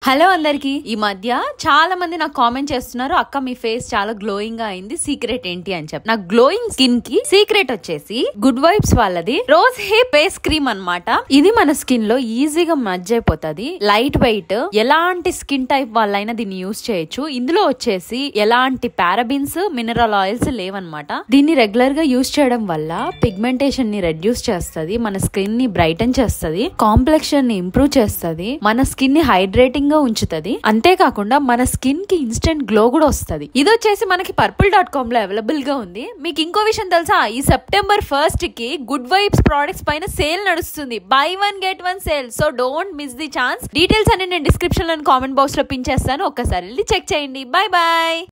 hello అందరికి ఈ మధ్య చాలా మంది నాకు కామెంట్ చేస్తున్నారు అక్క మీ ఫేస్ చాలా గ్లోయింగ్ గా అయింది సీక్రెట్ ఏంటి అని చెప్పి నాకు గ్లోయింగ్ స్కిన్ కి సీక్రెట్ వచ్చేసి గుడ్ వైబ్స్ వాళ్ళది రోజ్ హే ఫేస్ క్రీమ్ అన్నమాట ఇది మన స్కిన్ లో ఈజీగా మర్జ్ అయిపోతుంది లైట్ వెయిట్ ఎలాంటి స్కిన్ టైప్ వాళ్ళైనా దీన్ని యూస్ చేయొచ్చు ఇందులో వచ్చేసి ఎలాంటి పారాబిన్స్ మినరల్ ఆయిల్స్ లేవన్నమాట దీన్ని రెగ్యులర్ గా యూస్ చేయడం వల్ల పిగ్మెంటేషన్ ని రెడ్యూస్ చేస్తుంది మన స్కిన్ ని బ్రైటన్ చేస్తుంది కాంప్లెక్షన్ ని ఇంప్రూవ్ చేస్తుంది మన స్కిన్ ని హైడ్రేటింగ్ గా ఉంచుతుంది అంతేకాకుండా మన స్కిన్ కి ఇన్స్టెంట్ గ్లో కూడా వస్తుంది ఇది వచ్చేసి మనకి పర్పుల్ డాట్ కామ్ లో అవైలబుల్ గా ఉంది మీకు ఇంకో విషయం తెలుసా ఈ సెప్టెంబర్ ఫస్ట్ కి గుడ్ వైబ్స్ ప్రోడక్ట్స్ పైన సేల్ నడుస్తుంది buy one get one sale so don't miss the chance details అన్ని నేను డిస్క్రిప్షన్ లో కామెంట్ బాక్స్ లో పిన్ చేస్తాను ఒక్కసారి వెళ్ళి చెక్ చేయండి బై బాయ్